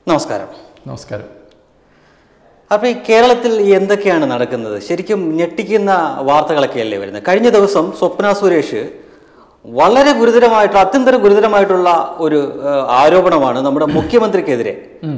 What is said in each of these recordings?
നമസ്കാരം നമസ്കാരം അപ്പോൾ ഈ കേരളത്തിൽ ഈ എന്തൊക്കെയാണ് നടക്കുന്നത് ശരിക്കും ഞെട്ടിക്കുന്ന വാർത്തകളൊക്കെയല്ലേ വരുന്നത് കഴിഞ്ഞ ദിവസം സ്വപ്ന സുരേഷ് വളരെ ഗുരുതരമായിട്ടുള്ള അത്യന്തരം ഗുരുതരമായിട്ടുള്ള ഒരു ഏഹ്, ആരോപണമാണ് നമ്മുടെ മുഖ്യമന്ത്രിക്കെതിരെ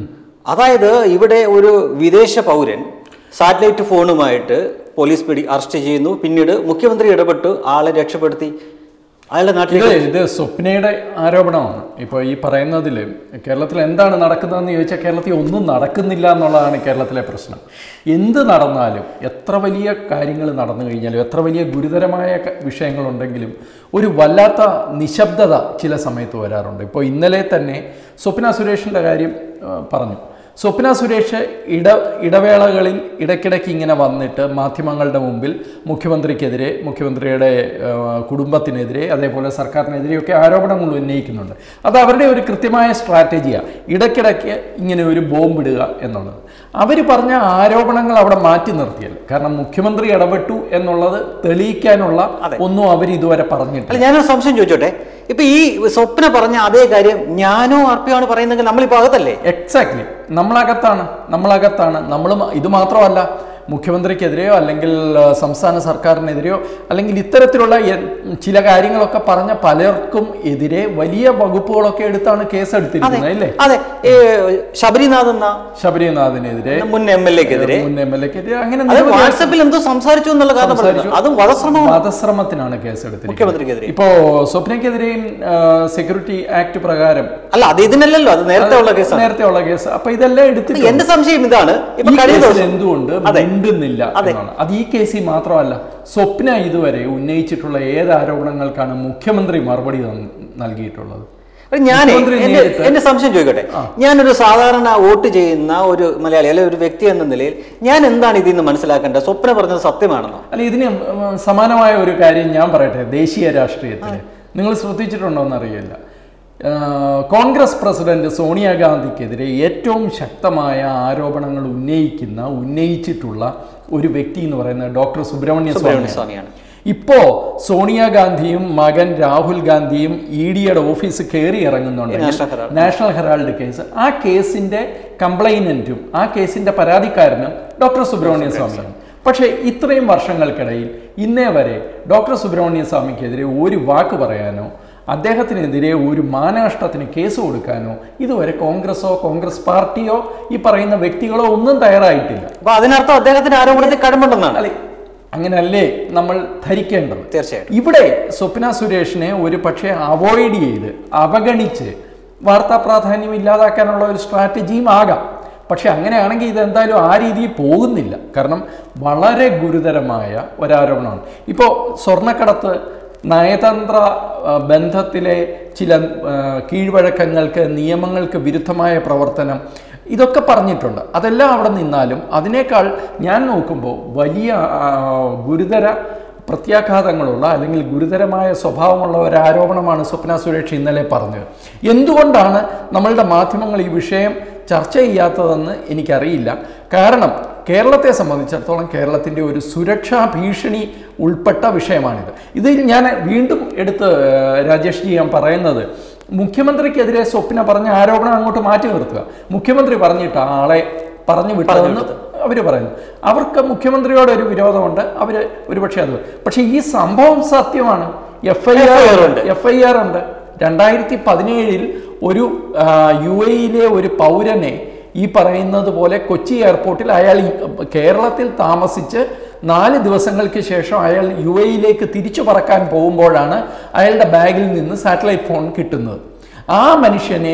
അതായത് ഇവിടെ ഒരു വിദേശ പൗരൻ സാറ്റലൈറ്റ് ഫോണുമായിട്ട് പോലീസ് പിടി അറസ്റ്റ് ചെയ്യുന്നു പിന്നീട് മുഖ്യമന്ത്രി ഇടപെട്ട് ആളെ രക്ഷപ്പെടുത്തി അയാളുടെ ഇത് നാട്ടിലേക്ക് ഇത് സ്വപ്നയുടെ ആരോപണമാണ് ഇപ്പോൾ ഈ പറയുന്നതിൽ കേരളത്തിൽ എന്താണ് നടക്കുന്നതെന്ന് ചോദിച്ചാൽ കേരളത്തിൽ ഒന്നും നടക്കുന്നില്ല എന്നുള്ളതാണ് കേരളത്തിലെ പ്രശ്നം എന്ത് നടന്നാലും എത്ര വലിയ കാര്യങ്ങൾ നടന്നു കഴിഞ്ഞാലും എത്ര വലിയ ഗുരുതരമായ ക- വിഷയങ്ങളുണ്ടെങ്കിലും ഒരു വല്ലാത്ത നിശബ്ദത ചില സമയത്ത് വരാറുണ്ട് ഇപ്പോൾ ഇന്നലെ തന്നെ സ്വപ്ന സുരേഷിൻ്റെ കാര്യം ആ, പറഞ്ഞു സ്വപ്ന സുരേഷ് ഇട ഇടവേളകളിൽ ഇടയ്ക്കിടയ്ക്ക് ഇങ്ങനെ വന്നിട്ട് മാധ്യമങ്ങളുടെ മുമ്പിൽ മുഖ്യമന്ത്രിക്കെതിരെ മുഖ്യമന്ത്രിയുടെ ആ, കുടുംബത്തിനെതിരെ അതേപോലെ സർക്കാരിനെതിരെയൊക്കെ ആരോപണങ്ങൾ ഉന്നയിക്കുന്നുണ്ട് അത് അവരുടെ ഒരു കൃത്യമായ സ്ട്രാറ്റജിയാണ് ഇടയ്ക്കിടയ്ക്ക് ഇങ്ങനെ ഒരു ബോംബിടുക എന്നുള്ളത് അവർ പറഞ്ഞ ആരോപണങ്ങൾ അവിടെ മാറ്റി നിർത്തിയല്ല കാരണം മുഖ്യമന്ത്രി ഇടപെട്ടു എന്നുള്ളത് തെളിയിക്കാനുള്ള ഒന്നും അവർ ഇതുവരെ പറഞ്ഞിട്ടില്ല അല്ല ഞാനൊരു സംശയം ചോദിച്ചോട്ടെ ഇപ്പൊ ഈ സ്വപ്ന പറഞ്ഞ അതേ കാര്യം ഞാനോ അർപ്പിയാണ് പറയുന്നെങ്കിൽ നമ്മളിപ്പോ അകത്തല്ലേ എക്സാക്ട്ലി നമ്മളകത്താണ് നമ്മളകത്താണ് നമ്മളും ഇത് മാത്രമല്ല മുഖ്യമന്ത്രിക്കെതിരെയോ അല്ലെങ്കിൽ ആ, സംസ്ഥാന സർക്കാരിനെതിരെയോ അല്ലെങ്കിൽ ഇത്തരത്തിലുള്ള എ- ചില കാര്യങ്ങളൊക്കെ പറഞ്ഞ പലർക്കും എതിരെ വലിയ വകുപ്പുകളൊക്കെ എടുത്താണ് കേസ് എടുത്തിരിക്കുന്നത് അല്ലേ അതെ ഈ ശബരിനാഥ് എന്ന ശബരിനാഥിനെതിരെ മുൻ എം എൽ എക്കെതിരെ മുൻ എം എൽ എക്കെതിരെ അങ്ങനെ അത് നിരവധി വാട്സപ്പിൽ എന്തോ സംസാരിച്ചു എന്നുള്ള കാരണം സംസാരിച്ചു. പറഞ്ഞു. അതും വധശ്രമമാണ് വധശ്രമത്തിനാണ് കേസ് എടുത്തിരിക്കുന്നത് മുഖ്യമന്ത്രിക്കെതിരെ ഇപ്പോ സ്വപ്നയ്ക്കെതിരെയും സെക്യൂരിറ്റി ആക്ട് പ്രകാരം അല്ല അത് ഇതിനല്ലല്ലോ അത് നേരത്തെ ഉള്ള കേസാണ് നേരത്തെ ഉള്ള കേസ് അപ്പൊ ഇതെല്ലാം എടുത്തിട്ട് എന്റെ സംശയം ഇതാണ് ഇപ്പൊ ഈ കഴിഞ്ഞ കേസിൽ ദിവസം എന്തുകൊണ്ട് മിണ്ടുന്നില്ല എന്നാണ് അത് ഈ കേസിൽ മാത്രമല്ല സ്വപ്ന ഇതുവരെ ഉന്നയിച്ചിട്ടുള്ള ഏത് ആരോപണങ്ങൾക്കാണ് മുഖ്യമന്ത്രി മറുപടി തന്ന- നൽകിയിട്ടുള്ളത് ഞാൻ മുഖ്യമന്ത്രി നേരിട്ട് എന്റെ സംശയം ചോദിക്കട്ടെ ഞാനൊരു സാധാരണ വോട്ട് ചെയ്യുന്ന ഒരു മലയാളി അല്ലെ ഒരു വ്യക്തി എന്ന നിലയിൽ ഞാൻ എന്താണ് ഇതിൽ നിന്ന് മനസ്സിലാക്കേണ്ടത് സ്വപ്ന പറഞ്ഞത് സത്യമാണെന്നോ അല്ല ഇതിന് ഉം, സമാനമായ ഒരു കാര്യം ഞാൻ പറയട്ടെ ദേശീയ രാഷ്ട്രീയത്തിൽ നിങ്ങൾ ശ്രദ്ധിച്ചിട്ടുണ്ടോ എന്നറിയില്ല ആ, കോൺഗ്രസ് പ്രസിഡന്റ് സോണിയാഗാന്ധിക്കെതിരെ ഏറ്റവും ശക്തമായ ആരോപണങ്ങൾ ഉന്നയിക്കുന്ന ഉന്നയിച്ചിട്ടുള്ള ഒരു വ്യക്തി എന്ന് പറയുന്നത് ഡോക്ടർ സുബ്രഹ്മണ്യ സ്വാമി സ്വാമിയാണ് ഇപ്പോ സോണിയാഗാന്ധിയും മകൻ രാഹുൽ ഗാന്ധിയും ഇ ഡിയുടെ ഓഫീസ് കയറി ഇറങ്ങുന്നുണ്ട് National Herald. National Herald case ആ കേസിന്റെ കംപ്ലൈനന്റും ആ കേസിന്റെ പരാതിക്കാരനും ഡോക്ടർ സുബ്രഹ്മണ്യ സ്വാമിയാണ് പക്ഷേ ഇത്രയും വർഷങ്ങൾക്കിടയിൽ ഇന്നേ വരെ ഡോക്ടർ സുബ്രഹ്മണ്യ സ്വാമിക്കെതിരെ ഒരു വാക്ക് പറയാനോ അദ്ദേഹത്തിനെതിരെ ഒരു മാനനഷ്ടത്തിന് കേസ് കൊടുക്കാനോ ഇതുവരെ കോൺഗ്രസോ കോൺഗ്രസ് പാർട്ടിയോ ഈ പറയുന്ന വ്യക്തികളോ ഒന്നും തയ്യാറായിട്ടില്ല അപ്പൊ അതിനർത്ഥം അദ്ദേഹത്തിന്റെ ആരോപണത്തിൽ കടമ്പുണ്ടെന്നാണ് അല്ലെ അങ്ങനല്ലേ നമ്മൾ ധരിക്കേണ്ടത് തീർച്ചയായിട്ടും ഇവിടെ സ്വപ്ന സുരേഷിനെ ഒരു പക്ഷേ അവോയ്ഡ് ചെയ്ത് അവഗണിച്ച് വാർത്താ പ്രാധാന്യം ഇല്ലാതാക്കാനുള്ള ഒരു സ്ട്രാറ്റജിയും ആകാം പക്ഷെ അങ്ങനെയാണെങ്കിൽ ഇതെന്തായാലും ആ രീതിയിൽ പോകുന്നില്ല കാരണം വളരെ ഗുരുതരമായ ഒരാരോപണമാണ് ഇപ്പോൾ സ്വർണ്ണക്കടത്ത് നയതന്ത്ര ആ, ബന്ധത്തിലെ ചില ആ, കീഴ്വഴക്കങ്ങൾക്ക് നിയമങ്ങൾക്ക് വിരുദ്ധമായ പ്രവർത്തനം ഇതൊക്കെ പറഞ്ഞിട്ടുണ്ട് അതെല്ലാം അവിടെ നിന്നാലും അതിനേക്കാൾ ഞാൻ നോക്കുമ്പോൾ വലിയ ആ, ഗുരുതര പ്രത്യാഘാതങ്ങളുള്ള അല്ലെങ്കിൽ ഗുരുതരമായ സ്വഭാവമുള്ള ഒരു ആരോപണമാണ് സ്വപ്ന സുരേഷ് ഇന്നലെ പറഞ്ഞത് എന്തുകൊണ്ടാണ് നമ്മളുടെ മാധ്യമങ്ങൾ ഈ വിഷയം ചർച്ച ചെയ്യാത്തതെന്ന് എനിക്കറിയില്ല കാരണം കേരളത്തെ സംബന്ധിച്ചിടത്തോളം കേരളത്തിൻ്റെ ഒരു സുരക്ഷാ ഭീഷണി ഉൾപ്പെട്ട വിഷയമാണിത് ഇതിൽ ഞാൻ വീണ്ടും എടുത്ത് ഏഹ്, രാജേഷ് ജി ഞാൻ പറയുന്നത് മുഖ്യമന്ത്രിക്കെതിരെ സ്വപ്ന പറഞ്ഞ ആരോപണം അങ്ങോട്ട് മാറ്റി നിർത്തുക മുഖ്യമന്ത്രി പറഞ്ഞിട്ട് ആളെ പറഞ്ഞു വിട്ടതെന്ന് അവർ പറയുന്നു അവർക്ക് മുഖ്യമന്ത്രിയോട് ഒരു വിരോധമുണ്ട് അവർ ഒരുപക്ഷെ അത് പക്ഷേ ഈ സംഭവം സത്യമാണ് എഫ് ഐ ആർ ഉണ്ട് എഫ് ഐ ആർ ഉണ്ട് രണ്ടായിരത്തി പതിനേഴിൽ ഒരു യു എയിലെ ഒരു പൗരനെ ഈ പറയുന്നത് പോലെ കൊച്ചി എയർപോർട്ടിൽ അയാൾ ഈ കേരളത്തിൽ താമസിച്ച് നാല് ദിവസങ്ങൾക്ക് ശേഷം അയാൾ യു എയിലേക്ക് തിരിച്ചു പറക്കാൻ പോകുമ്പോഴാണ് അയാളുടെ ബാഗിൽ നിന്ന് സാറ്റലൈറ്റ് ഫോൺ കിട്ടുന്നത് ആ മനുഷ്യനെ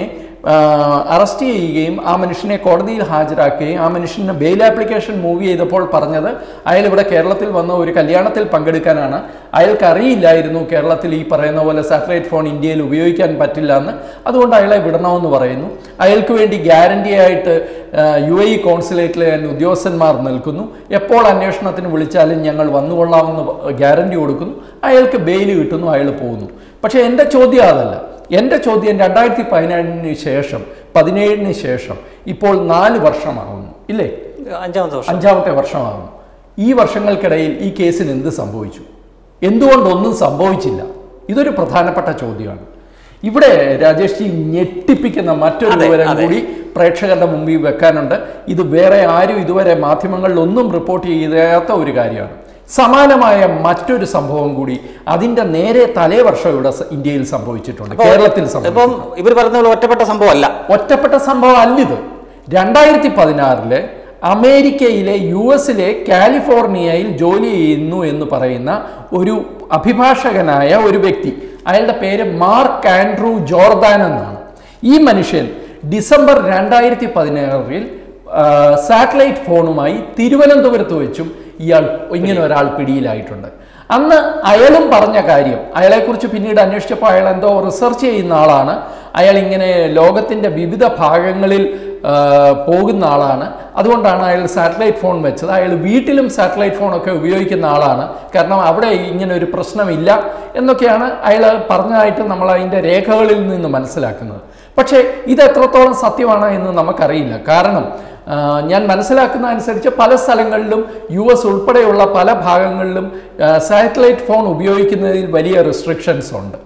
അറസ്റ്റ് ചെയ്യുകയും ആ മനുഷ്യനെ കോടതിയിൽ ഹാജരാക്കുകയും ആ മനുഷ്യന് ബെയിൽ ആപ്ലിക്കേഷൻ മൂവ് ചെയ്തപ്പോൾ പറഞ്ഞത് അയാൾ ഇവിടെ കേരളത്തിൽ വന്ന ഒരു കല്യാണത്തിൽ പങ്കെടുക്കാനാണ് അയാൾക്ക് അറിയില്ലായിരുന്നു കേരളത്തിൽ ഈ പറയുന്ന പോലെ സാറ്റലൈറ്റ് ഫോൺ ഇന്ത്യയിൽ ഉപയോഗിക്കാൻ പറ്റില്ല എന്ന് അതുകൊണ്ട് അയാളെ വിടണമെന്ന് പറയുന്നു അയാൾക്ക് വേണ്ടി ഗ്യാരണ്ടി ആയിട്ട് യു എ ഇ കോൺസുലേറ്റിലെ ഉദ്യോഗസ്ഥന്മാർ നിൽക്കുന്നു എപ്പോൾ അന്വേഷണത്തിന് വിളിച്ചാലും ഞങ്ങൾ വന്നുകൊള്ളാമെന്ന് ഗ്യാരണ്ടി കൊടുക്കുന്നു അയാൾക്ക് ബെയിൽ കിട്ടുന്നു അയാൾ പോകുന്നു പക്ഷേ എൻ്റെ ചോദ്യം അതല്ല എൻ്റെ ചോദ്യം രണ്ടായിരത്തി പതിനേഴിന് ശേഷം പതിനേഴിന് ശേഷം ഇപ്പോൾ നാല് വർഷമാകുന്നു ഇല്ലേ അഞ്ചാമത്തെ വർഷം അഞ്ചാമത്തെ വർഷമാകുന്നു ഈ വർഷങ്ങൾക്കിടയിൽ ഈ കേസിന് എന്ത് സംഭവിച്ചു എന്തുകൊണ്ടൊന്നും സംഭവിച്ചില്ല ഇതൊരു പ്രധാനപ്പെട്ട ചോദ്യമാണ് ഇവിടെ രാജേഷ് ജി ഞെട്ടിപ്പിക്കുന്ന മറ്റൊരു അതെ, വിവരം അതെ. കൂടി പ്രേക്ഷകരുടെ മുമ്പിൽ വെക്കാനുണ്ട് ഇത് വേറെ ആരും ഇതുവരെ മാധ്യമങ്ങളിലൊന്നും റിപ്പോർട്ട് ചെയ്യാത്ത ഒരു കാര്യമാണ് സമാനമായ മറ്റൊരു സംഭവം കൂടി അതിന്റെ നേരെ തലേ വർഷം ഇവിടെ സ- ഇന്ത്യയിൽ സംഭവിച്ചിട്ടുണ്ട് കേരളത്തിൽ സംഭവിച്ചു ഇപ്പം ഇവർ പറഞ്ഞ പോലെ ഒറ്റപ്പെട്ട സംഭവമല്ല ഒറ്റപ്പെട്ട സംഭവം അല്ലിത് രണ്ടായിരത്തി പതിനാറില് അമേരിക്കയിലെ യു എസിലെ കാലിഫോർണിയയിൽ ജോലി ചെയ്യുന്നു എന്ന് പറയുന്ന ഒരു അഭിഭാഷകനായ ഒരു വ്യക്തി അയാളുടെ പേര് മാർക്ക് ആൻഡ്രൂ ജോർദാൻ എന്നാണ് ഈ മനുഷ്യൻ ഡിസംബർ രണ്ടായിരത്തി പതിനാറിൽ സാറ്റലൈറ്റ് ഫോണുമായി തിരുവനന്തപുരത്ത് വെച്ചും ഇയാൾ ഇങ്ങനെ ഒരാൾ പിടിയിലായിട്ടുണ്ട് അന്ന് അയാളും പറഞ്ഞ കാര്യം അയാളെക്കുറിച്ച് പിന്നീട് അന്വേഷിച്ചപ്പോൾ അയാൾ എന്തോ റിസർച്ച് ചെയ്യുന്ന ആളാണ് അയാൾ ഇങ്ങനെ ലോകത്തിൻ്റെ വിവിധ ഭാഗങ്ങളിൽ ആ, പോകുന്ന ആളാണ് അതുകൊണ്ടാണ് അയാൾ സാറ്റലൈറ്റ് ഫോൺ വെച്ചത് അയാൾ വീട്ടിലും സാറ്റലൈറ്റ് ഫോണൊക്കെ ഉപയോഗിക്കുന്ന ആളാണ് കാരണം അവിടെ ഇങ്ങനെ ഒരു പ്രശ്നമില്ല എന്നൊക്കെയാണ് അയാൾ പറഞ്ഞതായിട്ട് നമ്മൾ അതിൻ്റെ രേഖകളിൽ നിന്ന് മനസ്സിലാക്കുന്നത് പക്ഷേ ഇത് എത്രത്തോളം സത്യമാണ് എന്ന് നമുക്കറിയില്ല കാരണം ആ, ഞാൻ മനസ്സിലാക്കുന്ന അനുസരിച്ച് പല സ്ഥലങ്ങളിലും യു എസ് ഉൾപ്പെടെയുള്ള പല ഭാഗങ്ങളിലും സാറ്റലൈറ്റ് ഫോൺ ഉപയോഗിക്കുന്നതിൽ വലിയ റെസ്ട്രിക്ഷൻസ് ഉണ്ട്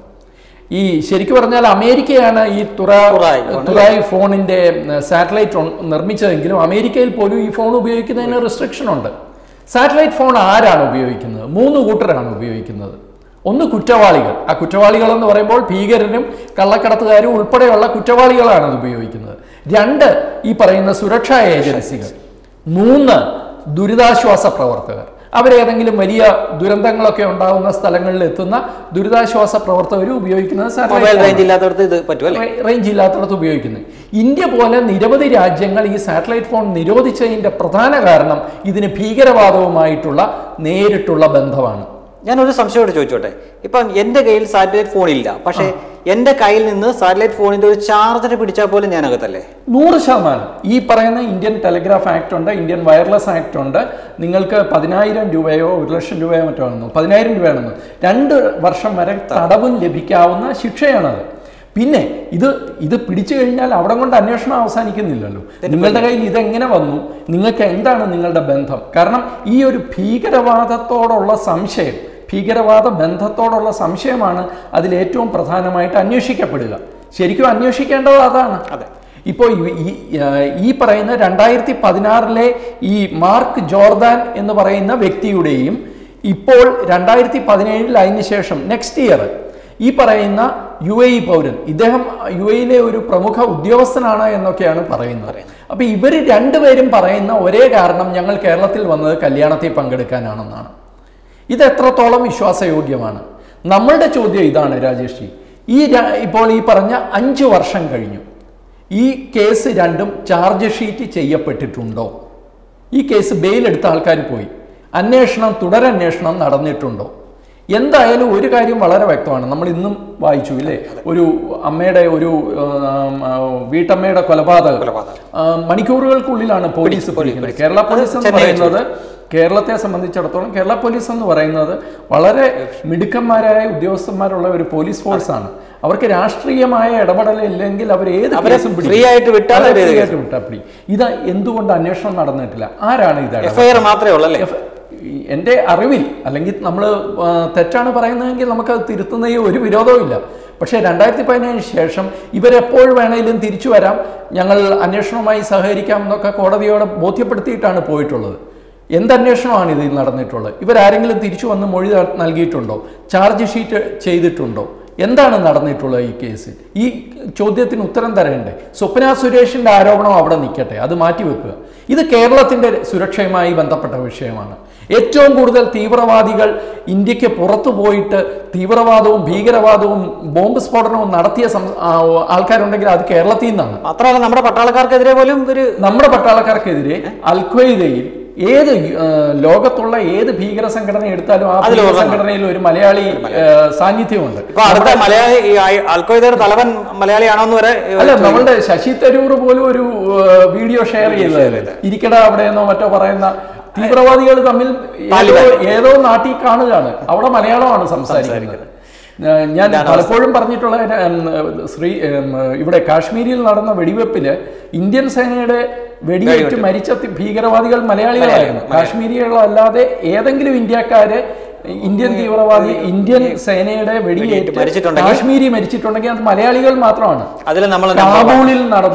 ഈ ശരിക്കും പറഞ്ഞാൽ അമേരിക്കയാണ് ഈ തുറ തുറായ് ഫോൺ തുറായ് ഫോണിന്റെ സാറ്റലൈറ്റ് നിർമ്മിച്ചതെങ്കിലും അമേരിക്കയിൽ പോലും ഈ ഫോൺ ഉപയോഗിക്കുന്നതിന് റെസ്ട്രിക്ഷൻ ഉണ്ട് സാറ്റലൈറ്റ് ഫോൺ ആരാണ് ഉപയോഗിക്കുന്നത് മൂന്ന് കൂട്ടരാണ് ഉപയോഗിക്കുന്നത് ഒന്ന് കുറ്റവാളികൾ ആ കുറ്റവാളികൾ എന്ന് പറയുമ്പോൾ ഭീകരരും കള്ളക്കടത്തുകാരും ഉൾപ്പെടെയുള്ള കുറ്റവാളികളാണ് അത് ഉപയോഗിക്കുന്നത് രണ്ട് ഈ പറയുന്ന സുരക്ഷാ ഏജൻസികൾ മൂന്ന് ദുരിതാശ്വാസ പ്രവർത്തകർ അവരേതെങ്കിലും വലിയ ദുരന്തങ്ങളൊക്കെ ഉണ്ടാകുന്ന സ്ഥലങ്ങളിൽ എത്തുന്ന ദുരിതാശ്വാസ പ്രവർത്തകരും ഉപയോഗിക്കുന്നത് മൊബൈൽ സാറ്റലൈറ്റ് റേഞ്ച് ഇല്ലാത്തവർക്ക് ഇത് പറ്റും അല്ലേ റേഞ്ച് ഇല്ലാത്തടത്ത് ഉപയോഗിക്കുന്നത് ഇന്ത്യ പോലെ നിരവധി രാജ്യങ്ങൾ ഈ സാറ്റലൈറ്റ് ഫോൺ നിരോധിച്ചതിന്റെ പ്രധാന കാരണം ഇതിന് ഭീകരവാദവുമായിട്ടുള്ള നേരിട്ടുള്ള ബന്ധമാണ് ഞാനൊരു സംശയമായിട്ട് ചോദിച്ചോട്ടെ ഇപ്പം എൻ്റെ കയ്യിൽ സാറ്റലൈറ്റ് ഫോൺ ഇല്ല പക്ഷേ എൻ്റെ കയ്യിൽ നിന്ന് സാറ്റലൈറ്റ് ഫോണിന്റെ ഒരു ചാർജർ പിടിച്ചാൽ പോലും ഞാൻ അകത്തല്ലേ നൂറ് ശതമാനം ഈ പറയുന്ന ഇന്ത്യൻ ടെലിഗ്രാഫ് ആക്ട് ഉണ്ട് ഇന്ത്യൻ വയർലെസ് ആക്ട് ഉണ്ട് നിങ്ങൾക്ക് പതിനായിരം രൂപയോ ഒരു ലക്ഷം രൂപയോ മറ്റോ ആണെന്നു പതിനായിരം രൂപയാണെന്നു രണ്ട് വർഷം വരെ തടവും ലഭിക്കാവുന്ന ശിക്ഷയാണത് പിന്നെ ഇത് ഇത് പിടിച്ചു കഴിഞ്ഞാൽ അവിടെ കൊണ്ട് അന്വേഷണം അവസാനിക്കുന്നില്ലല്ലോ നിങ്ങളുടെ കയ്യിൽ ഇതെങ്ങനെ വന്നു നിങ്ങൾക്ക് എന്താണ് നിങ്ങളുടെ ബന്ധം കാരണം ഈ ഒരു ഭീകരവാദത്തോടുള്ള സംശയം ഭീകരവാദ ബന്ധത്തോടുള്ള സംശയമാണ് അതിൽ ഏറ്റവും പ്രധാനമായിട്ട് അന്വേഷിക്കപ്പെടുക ശരിക്കും അന്വേഷിക്കേണ്ടത് അതാണ് അതെ. ഇപ്പോൾ ഈ- ഈ ആ, ഈ പറയുന്ന രണ്ടായിരത്തി പതിനാറിലെ ഈ മാർക്ക് ജോർദാൻ എന്ന് പറയുന്ന വ്യക്തിയുടെയും ഇപ്പോൾ രണ്ടായിരത്തി പതിനേഴിൽ അതിന് ശേഷം നെക്സ്റ്റ് ഇയർ ഈ പറയുന്ന യു എ ഇ പൗരൻ ഇദ്ദേഹം യു എയിലെ ഒരു പ്രമുഖ ഉദ്യോഗസ്ഥനാണ് എന്നൊക്കെയാണ് പറയുന്നത് അപ്പൊ ഇവർ രണ്ടുപേരും പറയുന്ന ഒരേ കാരണം ഞങ്ങൾ കേരളത്തിൽ വന്നത് കല്യാണത്തിൽ പങ്കെടുക്കാനാണെന്നാണ് ഇത് എത്രത്തോളം വിശ്വാസയോഗ്യമാണ് നമ്മളുടെ ചോദ്യം ഇതാണ് രാജേഷ് ജി ഈ ര- ഇപ്പോൾ ഈ പറഞ്ഞ അഞ്ച് വർഷം കഴിഞ്ഞു ഈ കേസ് രണ്ടും ചാർജ് ഷീറ്റ് ചെയ്യപ്പെട്ടിട്ടുണ്ടോ ഈ കേസ് ബെയിൽ എടുത്ത ആൾക്കാർ പോയി അന്വേഷണം തുടരന്വേഷണം നടന്നിട്ടുണ്ടോ എന്തായാലും ഒരു കാര്യം വളരെ വ്യക്തമാണ് നമ്മൾ ഇന്നും വായിച്ചു ഇല്ലേ ഒരു അമ്മയുടെ ഒരു ആം, ആ, വീട്ടമ്മയുടെ കൊലപാതകം കൊലപാതകം. ആ, മണിക്കൂറുകൾക്കുള്ളിലാണ് പോലീസ് പിടിക്കുന്നത് കേരള പോലീസ് എന്ന് ചെന്നൈ പറയുന്നത് കേരളത്തെ സംബന്ധിച്ചിടത്തോളം കേരള പോലീസ് എന്ന് പറയുന്നത് വളരെ മിടുക്കന്മാരായ ഉദ്യോഗസ്ഥന്മാരുള്ള ഒരു പോലീസ് ഫോഴ്സാണ് അവർക്ക് രാഷ്ട്രീയമായ ഇടപെടലില്ലെങ്കിൽ അവർ ഏത് അവരെ കേസും പിടിക്കും. free ആയിട്ട് വിട്ടാൽ അവരെ അവര് free ആയിട്ട് വിട്ടാൽ പിടി ഇത് എന്തുകൊണ്ട് അന്വേഷണം നടന്നിട്ടില്ല ആരാണ് ഇത് ഇടപെട്ടത്? എഫ്ഐആർ മാത്രമേ ഉള്ളൂ അല്ലേ എഫ്- ഈ എൻ്റെ അറിവിൽ അല്ലെങ്കിൽ നമ്മൾ തെറ്റാണ് പറയുന്നതെങ്കിൽ നമുക്കത് തിരുത്തുന്നതിൽ ഒരു വിരോധവും ഇല്ല പക്ഷേ രണ്ടായിരത്തി പതിനേഴിന് ശേഷം ഇവരെപ്പോൾ വേണേലും തിരിച്ചു വരാം ഞങ്ങൾ അന്വേഷണവുമായി സഹകരിക്കാം എന്നൊക്കെ കോടതിയോട് ബോധ്യപ്പെടുത്തിയിട്ടാണ് പോയിട്ടുള്ളത് എന്ത് അന്വേഷണമാണ് ഇതിൽ നടന്നിട്ടുള്ളത് ഇവരാരെങ്കിലും തിരിച്ചു വന്ന് മൊഴി ന- നൽകിയിട്ടുണ്ടോ ചാർജ് ഷീറ്റ് ചെയ്തിട്ടുണ്ടോ എന്താണ് നടന്നിട്ടുള്ളത് ഈ കേസിൽ ഈ ചോദ്യത്തിന് ഉത്തരം തരേണ്ടേ സ്വപ്ന സുരേഷിന്റെ ആരോപണം അവിടെ നിൽക്കട്ടെ അത് മാറ്റിവെക്കുക ഇത് കേരളത്തിന്റെ സുരക്ഷയുമായി ബന്ധപ്പെട്ട വിഷയമാണ് ഏറ്റവും കൂടുതൽ തീവ്രവാദികൾ ഇന്ത്യക്ക് പുറത്തു പോയിട്ട് തീവ്രവാദവും ഭീകരവാദവും ബോംബ് സ്ഫോടനവും നടത്തിയ സം- ആ, ആൾക്കാരുണ്ടെങ്കിൽ അത് കേരളത്തിൽ നിന്നാണ് മാത്രമല്ല നമ്മുടെ പട്ടാളക്കാർക്കെതിരെ പോലും ഒരു നമ്മുടെ പട്ടാളക്കാർക്കെതിരെ അൽഖ്വയ്ദയിൽ ഏത് ആ, ലോകത്തുള്ള ഏത് ഭീകര സംഘടന എടുത്താലും ആ അതിൽ ഭീകര ഒരെണ്ണം. സംഘടനയിൽ ഒരു മലയാളി ആ, സാന്നിധ്യമുണ്ട് ഇപ്പൊ അടുത്ത മലയാളി ഈ ആയ- അൽഖ്വയ്ദയുടെ തലവൻ മലയാളിയാണോ എന്ന് വരെ ഏ, അല്ല നമ്മളുടെ ശശി തരൂർ പോലും ഒരു ആ, വീഡിയോ ഷെയർ ചെയ്തത് ഇരിക്കട അവിടെയെന്നോ മറ്റോ പറയുന്ന തീവ്രവാദികൾ തമ്മിൽ ഏതോ ഏതോ നാട്ടിൽ കാണുകയാണ് അവിടെ മലയാളമാണ് സംസാരിക്കുന്നത് ആ, ഞാൻ പലപ്പോഴും പറഞ്ഞിട്ടുള്ള ഉം, ശ്രീ ഉം, ഇവിടെ കാശ്മീരിൽ നടന്ന വെടിവെപ്പില് ഇന്ത്യൻ സേനയുടെ വെടിയേറ്റ് മരിച്ച തി- ഭീകരവാദികൾ മലയാളികളായിരുന്നു കാശ്മീരികളല്ലാതെ ഏതെങ്കിലും ഇന്ത്യക്കാര് ഇന്ത്യൻ തീവ്രവാദി ഇന്ത്യൻ സേനയുടെ വെടിയേറ്റ് മരിച്ചിട്ടുണ്ടെങ്കിൽ- കാശ്മീരി മരിച്ചിട്ടുണ്ടെങ്കിൽ അത് മലയാളികൾ മാത്രമാണ് അതിൽ നമ്മൾ കാബൂളിൽ നടന്ന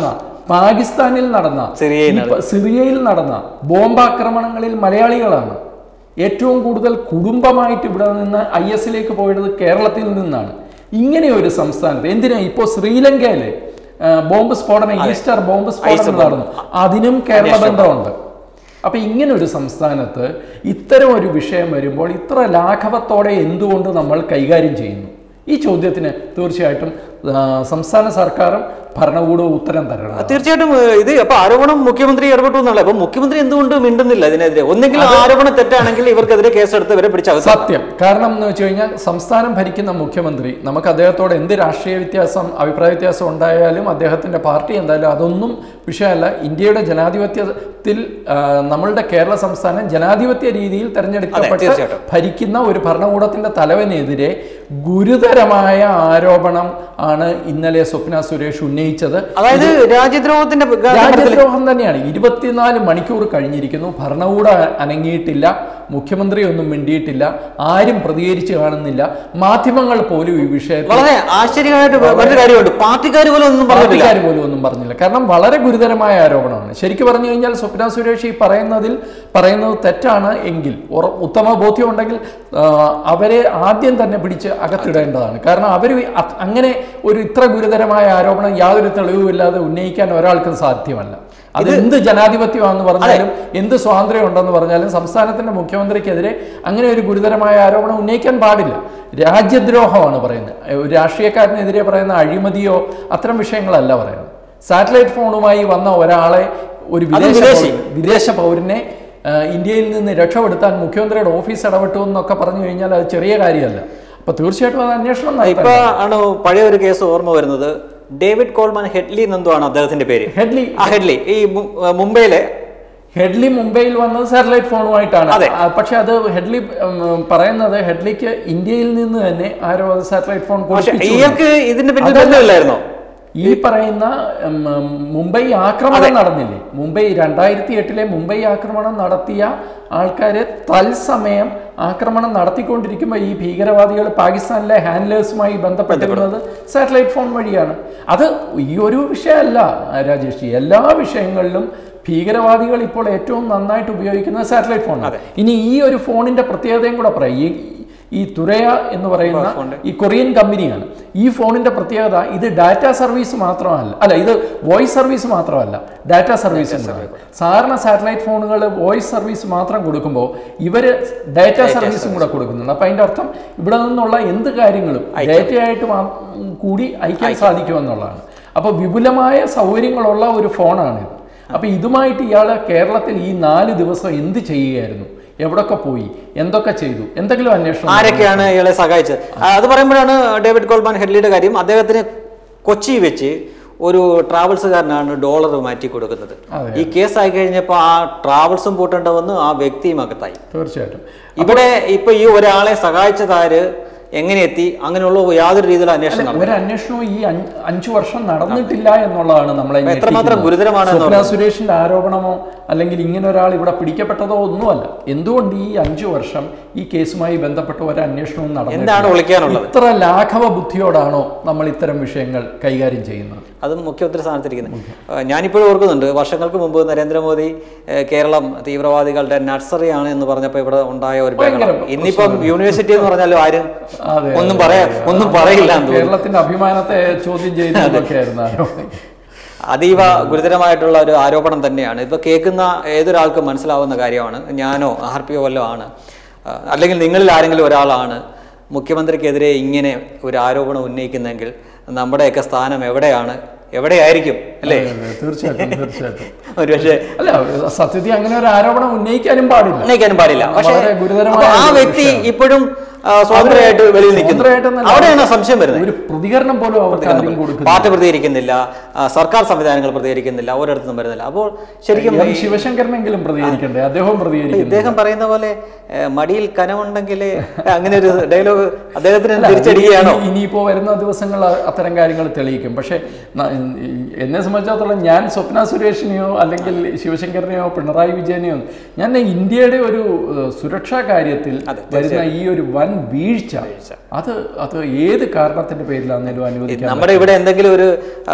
പാകിസ്ഥാനിൽ നടന്ന സിറിയയിൽ ഈ പ- സിറിയയിൽ നടന്ന ബോംബാക്രമണങ്ങളിൽ മലയാളികളാണ് ഏറ്റവും കൂടുതൽ കുടുംബമായിട്ട് ഇവിടെ നിന്ന് ഐ എസിലേക്ക് പോയത് കേരളത്തിൽ നിന്നാണ് ഇങ്ങനെ ഒരു സംസ്ഥാനത്ത് എന്തിനാ ഇപ്പോൾ ശ്രീലങ്കയിലെ ആ, ബോംബ് സ്ഫോടനം ഈസ്റ്റർ ബോംബ് സ്ഫോടനം നടന്നു അതിനും കേരള ബന്ധമുണ്ട് അപ്പൊ ഇങ്ങനെ ഒരു സംസ്ഥാനത്ത് ഇത്തരം ഒരു വിഷയം വരുമ്പോൾ ഇത്ര ലാഘവത്തോടെ എന്തുകൊണ്ട് നമ്മൾ കൈകാര്യം ചെയ്യുന്നു ഈ ചോദ്യത്തിന് തീർച്ചയായിട്ടും ആ, സംസ്ഥാന സർക്കാരും ഭരണകൂടവും ഉത്തരം തരണം തീർച്ചയായിട്ടും ഏഹ്, ഇത് അപ്പൊ ആരോപണം മുഖ്യമന്ത്രി ഇടപെട്ടു എന്നല്ല അപ്പൊ മുഖ്യമന്ത്രി എന്തുകൊണ്ട് മിണ്ടുന്നില്ല ഇതിനെതിരെ ഒന്നെങ്കിൽ ആരോപണം തെറ്റാണെങ്കിൽ ഇവർക്കെതിരെ കേസെടുത്ത് ഇവരെ പിടിച്ചകത്ത് സത്യം കാരണം എന്ന് വെച്ച് കഴിഞ്ഞാൽ സംസ്ഥാനം ഭരിക്കുന്ന മുഖ്യമന്ത്രി നമുക്ക് അദ്ദേഹത്തോട് എന്ത് രാഷ്ട്രീയ വ്യത്യാസം അഭിപ്രായ വ്യത്യാസം ഉണ്ടായാലും അദ്ദേഹത്തിന്റെ പാർട്ടി എന്തായാലും അതൊന്നും വിഷയമല്ല ഇന്ത്യയുടെ ജനാധിപത്യത്തിൽ ആ, നമ്മളുടെ കേരള സംസ്ഥാനം ജനാധിപത്യ രീതിയിൽ തെരഞ്ഞെടുക്കപ്പെട്ട് തീർച്ചയായിട്ടും. ഭരിക്കുന്ന ഒരു ഭരണകൂടത്തിന്റെ തലവനെതിരെ ഗുരുതരമായ ആരോപണം ആണ് ഇന്നലെ സ്വപ്ന സുരേഷ് ഉന്നയിച്ചത് അതായത് രാജ്യദ്രോഹത്തിന്റെ രാജ്യദ്രോഹം തന്നെയാണ് ഇരുപത്തിനാല് മണിക്കൂർ കഴിഞ്ഞിരിക്കുന്നു ഭരണകൂടം അനങ്ങിയിട്ടില്ല മുഖ്യമന്ത്രി ഒന്നും മിണ്ടിയിട്ടില്ല ആരും പ്രതികരിച്ച് കാണുന്നില്ല മാധ്യമങ്ങൾ പോലും ഈ വിഷയത്തിൽ വളരെ ആശ്ചര്യമായിട്ട് മറ്റൊരു കാര്യമുണ്ട് പാർട്ടിക്കാർ പോലും ഒന്നും പറഞ്ഞിട്ടില്ല പാർട്ടിക്കാർ പോലും ഒന്നും പറഞ്ഞില്ല കാരണം വളരെ ഗുരുതരമായ ആരോപണമാണ് ശരിക്കും പറഞ്ഞു കഴിഞ്ഞാൽ സ്വപ്ന സുരേഷ് ഈ പറയുന്നതിൽ പറയുന്നത് തെറ്റാണ് എങ്കിൽ ഉറ- ഉത്തമ ബോധ്യം ഉണ്ടെങ്കിൽ ആ, അവരെ ആദ്യം തന്നെ പിടിച്ച് അകത്തിടേണ്ടതാണ് കാരണം അവർ അങ്ങനെ ഒരു ഇത്ര ഗുരുതരമായ ആരോപണം യാതൊരു തെളിവുമില്ലാതെ ഉന്നയിക്കാൻ ഒരാൾക്കും സാധ്യമല്ല അത് എന്ത് ജനാധിപത്യമാണെന്ന് പറഞ്ഞാലും എന്ത് സ്വാതന്ത്ര്യം ഉണ്ടെന്ന് പറഞ്ഞാലും സംസ്ഥാനത്തിന്റെ മുഖ്യമന്ത്രിക്കെതിരെ അങ്ങനെ ഒരു ഗുരുതരമായ ആരോപണം ഉന്നയിക്കാൻ പാടില്ല രാജ്യദ്രോഹമാണ് പറയുന്നത് ഒരു രാഷ്ട്രീയക്കാരനെതിരെ പറയുന്ന അഴിമതിയോ അത്തരം വിഷയങ്ങളല്ല പറയുന്നത് സാറ്റലൈറ്റ് ഫോണുമായി വന്ന ഒരാളെ ഒരു വിദേശ വിദേശി. പൗരൻ- വിദേശ പൗരനെ ആ, ഇന്ത്യയിൽ നിന്ന് രക്ഷപ്പെടുത്താൻ മുഖ്യമന്ത്രിയുടെ ഓഫീസ് ഇടപെട്ടു എന്നൊക്കെ പറഞ്ഞു കഴിഞ്ഞാൽ അത് ചെറിയ കാര്യമല്ല അപ്പൊ തീർച്ചയായിട്ടും അത് അന്വേഷണം നടത്തണം. ഇപ്പൊ ആണ് പഴയ ഒരു കേസ് ഓർമ്മ വരുന്നത് ഡേവിഡ് കോൾമാൻ ഹെഡ്ലി എന്നെന്തോ ആണ് അദ്ദേഹത്തിന്റെ പേര് ഹെഡ്ലി ആ ഹെഡ്ലി ഈ മു- മുംബൈയിലെ ഹെഡ്ലി മുംബൈയിൽ വന്നത് സാറ്റലൈറ്റ് ഫോണുമായിട്ടാണ് അതെ. ആ, പക്ഷെ അത് ഹെഡ്ലി ഉം, പറയുന്നത് ഹെഡ്ലിക്ക് ഇന്ത്യയിൽ നിന്ന് തന്നെ ആരോ അത് സാറ്റലൈറ്റ് ഫോൺ പക്ഷെ കൊടുപ്പിച്ചു ഇയാൾക്ക് ഇതിന്റെ പിന്നിൽ അതല്ല. ബന്ധമില്ലായിരുന്നോ ഈ പറയുന്ന ഉം, ഉം, മുംബൈ ആക്രമണം നടന്നില്ലേ മുംബൈ രണ്ടായിരത്തി എട്ടിലെ മുംബൈ ആക്രമണം നടത്തിയ ആൾക്കാര് തത്സമയം ആക്രമണം നടത്തിക്കൊണ്ടിരിക്കുമ്പോൾ ഈ ഭീകരവാദികൾ പാകിസ്ഥാനിലെ ഹാൻഡ്ലേഴ്സുമായി ബന്ധപ്പെട്ടിരുന്നത് സാറ്റലൈറ്റ് ഫോൺ വഴിയാണ് അത് ഈ ഒരു വിഷയമല്ല രാജേഷ് എല്ലാ വിഷയങ്ങളിലും ഭീകരവാദികൾ ഇപ്പോൾ ഏറ്റവും നന്നായിട്ട് ഉപയോഗിക്കുന്നത് സാറ്റലൈറ്റ് ഫോണാണ് ഇനി ഈ ഒരു ഫോണിന്റെ പ്രത്യേകതയും കൂടെ പറയാം ഈ ഈ തുരയ എന്ന് പറയുന്ന ഈ കൊറിയൻ കമ്പനിയാണ് ഈ ഫോണിന്റെ പ്രത്യേകത ഇത് ഡാറ്റ സർവീസ് മാത്രമല്ല അല്ല ഇത് വോയിസ് സർവീസ് മാത്രമല്ല ഡാറ്റ സർവീസ് സാധാരണ സാറ്റലൈറ്റ് ഫോണുകൾ വോയിസ് സർവീസ് മാത്രം കൊടുക്കുമ്പോൾ ഇവര് ഡാറ്റ സർവീസും കൂടെ കൊടുക്കുന്നുണ്ട് അപ്പൊ അതിന്റെ അർത്ഥം ഇവിടെ നിന്നുള്ള എന്ത് കാര്യങ്ങളും ഡാറ്റയായിട്ട് മാ- കൂടി അയക്കാൻ സാധിക്കുമെന്നുള്ളതാണ് അപ്പൊ വിപുലമായ സൗകര്യങ്ങളുള്ള ഒരു ഫോണാണിത് അപ്പൊ ഇതുമായിട്ട് ഇയാള് കേരളത്തിൽ ഈ നാല് ദിവസം എന്ത് ചെയ്യുകയായിരുന്നു എവിടൊക്കെ പോയി എന്തൊക്കെ ചെയ്തു എന്തെങ്കിലും അന്വേഷണം ആരൊക്കെയാണ് ഇയാളെ സഹായിച്ചത് ആ, അത് പറയുമ്പോഴാണ് ഡേവിഡ് കോൾമാൻ ഹെഡ്ലിയുടെ കാര്യം അദ്ദേഹത്തിന് കൊച്ചി വെച്ച് ഒരു ട്രാവൽസുകാരനാണ് ഡോളർ മാറ്റി കൊടുക്കുന്നത് അതെ. ഈ കേസ് ആയി കഴിഞ്ഞപ്പോൾ ആ ട്രാവൽസും പൂട്ടേണ്ട വന്നു ആ വ്യക്തിയും അകത്തായി തീർച്ചയായിട്ടും ഇവിടെ ഇപ്പൊ ഈ ഒരാളെ സഹായിച്ചതാര് എങ്ങനെ എത്തി അങ്ങനെയുള്ള യാതൊരു രീതിയിലുള്ള അന്വേഷണം നടന്നു. ഒരു അന്വേഷണവും ഈ അഞ്ച് അഞ്ചു വർഷം നടന്നിട്ടില്ല എന്നുള്ളതാണ് നമ്മളെ എത്രമാത്രം ഞെട്ടിക്കുന്നത്. ഗുരുതരമാണെന്ന് സ്വപ്ന സുരേഷിന്റെ ആരോപണമോ അല്ലെങ്കിൽ ഇങ്ങനെ ഒരാൾ ഇവിടെ പിടിക്കപ്പെട്ടതോ ഒന്നുമല്ല എന്തുകൊണ്ട് ഈ അഞ്ചു വർഷം ഈ കേസുമായി ബന്ധപ്പെട്ട ഒരു അന്വേഷണവും നടന്നിട്ടില്ല എന്താണ് ഒളിക്കാനുള്ളത് ഇത്ര ലാഘവ ബുദ്ധിയോടാണോ നമ്മൾ ഇത്തരം വിഷയങ്ങൾ കൈകാര്യം ചെയ്യുന്നത് അതും മുഖ്യമന്ത്രി സ്ഥാനത്തിരിക്കുന്നത് ഏഹ് ഞാനിപ്പോഴും ഓർക്കുന്നുണ്ട് വർഷങ്ങൾക്ക് മുമ്പ് നരേന്ദ്രമോദി ഏഹ് കേരളം തീവ്രവാദികളുടെ നഴ്സറിയാണ് എന്ന് പറഞ്ഞപ്പോൾ ഇവിടെ ഉണ്ടായ ഒരു ബഹളം ഭയങ്കര ഇന്നിപ്പം യൂണിവേഴ്സിറ്റി എന്ന് പറഞ്ഞാലും ആരും അതെ, ഒന്നും പറയാ ഒന്നും പറയില്ല എന്ന് തോന്നുന്നു കേരളത്തിന്റെ അഭിമാനത്തെ ചോദ്യം ചെയ്യുന്നതൊക്കെയായിരുന്നു ആരോപണം അതീവ ഗുരുതരമായിട്ടുള്ള ഒരു ആരോപണം തന്നെയാണ് ഇപ്പൊ കേൾക്കുന്ന ഏതൊരാൾക്കും മനസ്സിലാവുന്ന കാര്യമാണ് ഞാനോ ആർ പി ഒ വല്ലോ ആണ് ആ, അല്ലെങ്കിൽ നിങ്ങളിൽ ആരെങ്കിലും ഒരാളാണ് മുഖ്യമന്ത്രിക്കെതിരെ ഇങ്ങനെ ഒരു ആരോപണം ഉന്നയിക്കുന്നെങ്കിൽ നമ്മുടെയൊക്കെ സ്ഥാനം എവിടെയാണ് എവിടെയായിരിക്കും അല്ലേ അതെ, തീർച്ചയായിട്ടും തീർച്ചയായിട്ടും ഒരുപക്ഷെ അല്ല സത്യത്തിൽ അങ്ങനെ ഒരു ആരോപണം ഉന്നയിക്കാനും പാടില്ല ഉന്നയിക്കാനും പാടില്ല പക്ഷേ വളരെ ഗുരുതരമായ അപ്പൊ ആ ഒരു വ്യക്തി വിഷയമാണ്. ഇപ്പോഴും ആ, സ്വതന്ത്രമായിട്ട് വെളിയിൽ നിൽക്കുന്നു സ്വതന്ത്രമായിട്ടൊന്നല്ല. അവിടെയാണ് സംശയം വരുന്നത് ഒരു പ്രതികരണം പോലും അവർക്ക് ആരും കൊടുക്കുന്നില്ല പാർട്ടി പ്രതികരിക്കുന്നില്ല ആ, സർക്കാർ സംവിധാനങ്ങൾ പ്രതികരിക്കുന്നില്ല ഒരിടത്തും വരുന്നില്ല അപ്പോൾ ശരിക്കും എം ശിവശങ്കരനെങ്കിലും പ്രതികരിക്കണ്ടേ അദ്ദേഹവും പ്രതികരിക്കുന്നു ഇദ്ദേഹം പറയുന്ന പോലെ ഏ, മടിയിൽ കനമുണ്ടെങ്കിൽ അങ്ങനെ ഒരു ഡയലോഗ് അദ്ദേഹത്തിന് തിരിച്ചടിക്കുകയാണോ ഇനി- ഇനിയിപ്പോ വരുന്ന ദിവസങ്ങൾ അ- അത്തരം കാര്യങ്ങൾ തെളിയിക്കും പക്ഷേ ന- എന്നെ സംബന്ധിച്ചിടത്തോളം ഞാൻ സ്വപ്ന സുരേഷിനെയോ അല്ലെങ്കിൽ ശിവശങ്കരനെയോ പിണറായി വിജയനെയോ ഞാൻ ഇന്ത്യയുടെ ഒരു ഏഹ്, സുരക്ഷാ കാര്യത്തിൽ വരുന്ന ഈ ഒരു വൻ വീഴ്ച അത് അത് ഏത് കാരണത്തിന്റെ പേരിലാണെങ്കിലും അനുവദിക്കാൻ നമ്മുടെ ഇവിടെ എന്തെങ്കിലും ഒരു ആ,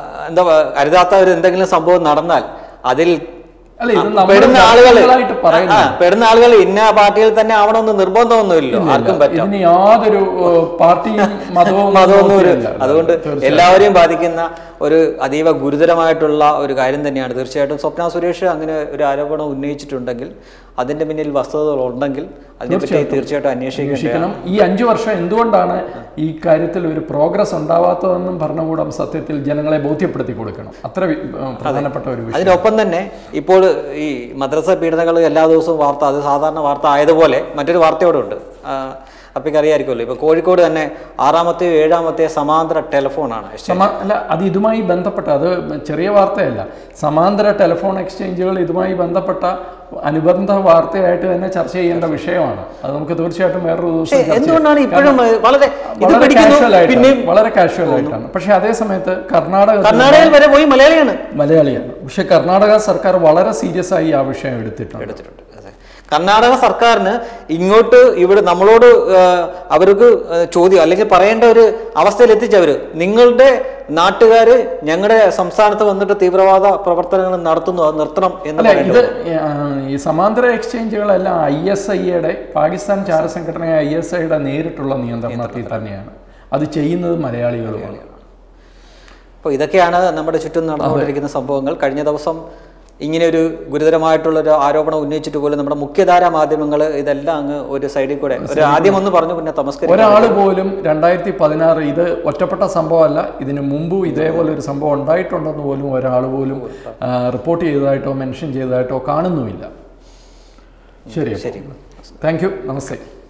എന്താ പ- കരുതാത്ത ഒരു എന്തെങ്കിലും സംഭവം നടന്നാൽ അതിൽ അല്ല ഇത് പെടുന്ന നമ്മൾ ആളുകൾ ആയിട്ട് പറയുന്നു പെടുന്ന ആളുകൾ ഇന്ന പാർട്ടിയിൽ തന്നെ ആവണമെന്ന് നിർബന്ധമൊന്നുമില്ലല്ലോ ആർക്കും പറ്റാം ഇതിന് യാതൊരു ഏഹ്, പാർട്ടിയും മതവും മതമൊന്നും ഒരു നോക്കിയല്ല. അതുകൊണ്ട് തീർച്ചയായും. എല്ലാവരെയും ബാധിക്കുന്ന ഒരു അതീവ ഗുരുതരമായിട്ടുള്ള ഒരു കാര്യം തന്നെയാണ് തീർച്ചയായിട്ടും സ്വപ്ന സുരേഷ് അങ്ങനെ ഒരു ആരോപണം ഉന്നയിച്ചിട്ടുണ്ടെങ്കിൽ അതിന്റെ പിന്നിൽ വസ്തുതകൾ ഉണ്ടെങ്കിൽ അതിനെപ്പറ്റി തീർച്ചയായിട്ടും അന്വേഷിക്കേണ്ട അന്വേഷിക്കണം ഈ അഞ്ചു വർഷം എന്തുകൊണ്ടാണ് ഈ കാര്യത്തിൽ ഒരു പ്രോഗ്രസ് ഉണ്ടാവാത്തതെന്നും ഭരണകൂടം സത്യത്തിൽ ജനങ്ങളെ ബോധ്യപ്പെടുത്തി കൊടുക്കണം അത്ര വി- ഏഹ്, പ്രധാനപ്പെട്ട ഒരു വിഷയം അതിനൊപ്പം തന്നെ ഇപ്പോൾ ഈ മദ്രസ പീഡനങ്ങൾ എല്ലാ ദിവസവും വാർത്ത അത് സാധാരണ വാർത്ത ആയതുപോലെ മറ്റൊരു വാർത്തയോടെ ഉണ്ട് അപ്പൊക്ക് അറിയാമായിരിക്കുമല്ലോ ഇപ്പൊ കോഴിക്കോട് തന്നെ ആറാമത്തെയോ ഏഴാമത്തെയോ സമാന്തര ടെലിഫോണാണ് സമ അല്ല അത് ഇതുമായി ബന്ധപ്പെട്ട അത് ചെറിയ വാർത്തയല്ല സമാന്തര ടെലിഫോൺ എക്സ്ചേഞ്ചുകൾ ഇതുമായി ബന്ധപ്പെട്ട അനുബന്ധ വാർത്തയായിട്ട് തന്നെ ചർച്ച ചെയ്യേണ്ട വിഷയമാണ് അത് നമുക്ക് തീർച്ചയായിട്ടും വേറൊരു ദിവസം പക്ഷേ ചർച്ച ചെയ്യാം. എന്തുകൊണ്ടാണ് ഇപ്പോഴും വളരെ ഇത് വളരെ പിടിക്കുന്നു കാഷ്വൽ ആയിട്ടാണ് പിന്നെയും വളരെ കാഷ്വൽ ആയിട്ടാണ് പക്ഷെ അതേ സമയത്ത് കർണാടക കർണാടകയിൽ വരെ പോയി മലയാളിയാണ് മലയാളിയാണ് പക്ഷെ കർണാടക സർക്കാർ വളരെ സീരിയസ് ആയി ആ വിഷയം എടുത്തിട്ടുണ്ട് എടുത്തിട്ടുണ്ട് അതെ. കർണാടക സർക്കാരിന് ഇങ്ങോട്ട് ഇവിടെ നമ്മളോട് ആ, അവർക്ക് ആ, ചോദ്യം അല്ലെങ്കിൽ പറയേണ്ട ഒരു അവസ്ഥയിൽ എത്തിച്ചവര് നിങ്ങളുടെ നാട്ടുകാര് ഞങ്ങളുടെ സംസ്ഥാനത്ത് വന്നിട്ട് തീവ്രവാദ പ്രവർത്തനങ്ങൾ നടത്തുന്നു അത് നിർത്തണം എന്ന് അല്ല പറയുന്നത് ഇത് ആ, ഈ സമാന്തര എക്സ്ചേഞ്ചുകളെല്ലാം ഐ എസ് ഐയുടെ പാകിസ്ഥാൻ ചാരസംഘടനയായ ഐ എസ് ഐയുടെ നേരിട്ടുള്ള നിയന്ത്രണത്തിൽ തന്നെയാണ് അത് ചെയ്യുന്നത് മലയാളികളുമാണ് അപ്പോൾ ഇതൊക്കെയാണ് നമ്മുടെ ചുറ്റും നടന്നുകൊണ്ടിരിക്കുന്ന സംഭവങ്ങൾ കഴിഞ്ഞ ദിവസം ഇങ്ങനെ ഒരു ഗുരുതരമായിട്ടുള്ള ഒരു ആരോപണം ഉന്നയിച്ചിട്ട് പോലും നമ്മുടെ മുഖ്യധാരാ മാധ്യമങ്ങൾ ഇതെല്ലാം അങ്ങ് ഒരു സൈഡിൽ കൂടെ ഒരു ആദ്യം ഒന്ന് പറഞ്ഞു പിന്നെ തമസ്കരിക്കും ഒരാൾ പോലും രണ്ടായിരത്തി പതിനാറ് ഇത് ഒറ്റപ്പെട്ട സംഭവമല്ല ഇതിന് മുമ്പും ഇതേപോലെ ഒരു സംഭവം ഉണ്ടായിട്ടുണ്ടെന്ന് പോലും ഒരാൾ പോലും ആ, റിപ്പോർട്ട് ചെയ്തതായിട്ടോ മെൻഷൻ ചെയ്തതായിട്ടോ കാണുന്നുമില്ല ശരി ശരി താങ്ക് യു നമസ്തേ